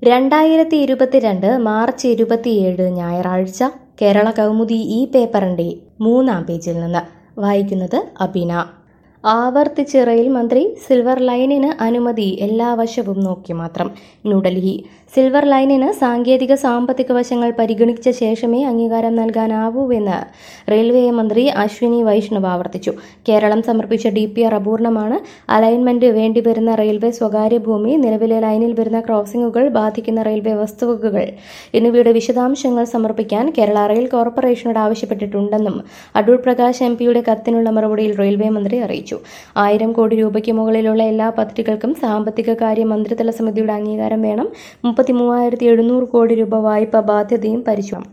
രണ്ടായിരത്തി ഇരുപത്തിരണ്ട് മാർച്ച് ഇരുപത്തിയേഴ് ഞായറാഴ്ച കേരള കൗമുദി ഈ പേപ്പറിന്റെ മൂന്നാം പേജിൽ നിന്ന് വായിക്കുന്നത് അബിന ആവർത്തിച്ച് റെയിൽ മന്ത്രി സിൽവർ ലൈനിന് അനുമതി എല്ലാ വശവും നോക്കി മാത്രം ന്യൂഡൽഹി സിൽവർ ലൈനിന് സാങ്കേതിക സാമ്പത്തിക വശങ്ങൾ പരിഗണിച്ച ശേഷമേ അംഗീകാരം നൽകാനാവൂവെന്ന് റെയിൽവേ മന്ത്രി അശ്വിനി വൈഷ്ണവ് ആവർത്തിച്ചു കേരളം സമർപ്പിച്ച ഡി പി ആർ അപൂർണമാണ് അലൈൻമെന്റ് വേണ്ടിവരുന്ന റെയിൽവേ സ്വകാര്യ ഭൂമി നിലവിലെ ലൈനിൽ വരുന്ന ക്രോസിംഗുകൾ ബാധിക്കുന്ന റെയിൽവേ വസ്തുവകകൾ എന്നിവയുടെ വിശദാംശങ്ങൾ സമർപ്പിക്കാൻ കേരള റെയിൽ കോർപ്പറേഷനോട് ആവശ്യപ്പെട്ടിട്ടുണ്ടെന്നും അടൂർ പ്രകാശ് എം പിയുടെ കത്തിനുള്ള മറുപടിയിൽ റെയിൽവേ മന്ത്രി അറിയിച്ചു ആയിരം കോടി രൂപയ്ക്ക് മുകളിലുള്ള എല്ലാ പദ്ധതികൾക്കും സാമ്പത്തിക കാര്യ മന്ത്രിതല സമിതിയുടെ അംഗീകാരം വേണം മുപ്പത്തി മൂവായിരത്തി എഴുന്നൂറ് കോടി രൂപ വായ്പ ബാധ്യതയും പരിശോധിക്കണം